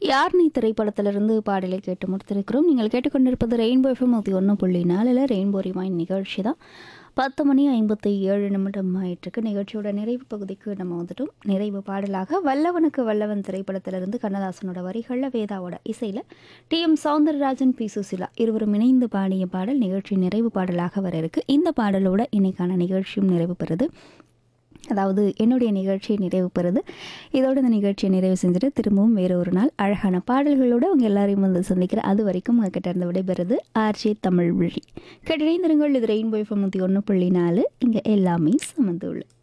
யார் நீ திரைப்படத்திலிருந்து பாடலை கேட்டு முடித்திருக்கிறோம் நீங்கள் கேட்டுக்கொண்டிருப்பது ரெயின்போ எஃப்எம் நூற்றி ஒன்று புள்ளி நாலில் ரெயின்போ ரிமைன் நிகழ்ச்சி தான் பத்து மணி ஐம்பத்தி ஏழு நிமிடம் ஆயிட்டிருக்கு நிகழ்ச்சியோட நிறைவு பகுதிக்கு நம்ம வந்துட்டோம் நிறைவு பாடலாக வல்லவனுக்கு வல்லவன் திரைப்படத்திலிருந்து கண்ணதாசனோட வரிகளில் வேதாவோட இசையில் T M Soundararajan P Susheela இருவரும் இணைந்து பாடிய பாடல் நிகழ்ச்சி நிறைவு பாடலாக வர இருக்கு இந்த பாடலோட இன்னைக்கான நிகழ்ச்சியும் நிறைவு பெறுது அதாவது என்னுடைய நிகழ்ச்சி நிறைவு பெறுது இதோட இந்த நிகழ்ச்சியை நிறைவு செஞ்சுட்டு திரும்பவும் வேற ஒரு நாள் அழகான பாடல்களோடு உங்கள் எல்லாரையும் வந்து சந்திக்கிறேன் அது வரைக்கும் உங்ககிட்ட இருந்து விடைபெறுது ஆர்ஜே தமிழ் விழி கேட்டிணைந்திருங்கள் இது ரெயின்போ எஃப்எம் நூற்றி ஒன்று புள்ளி நாலு இங்கே எல்லாமே சமந்துள்ளு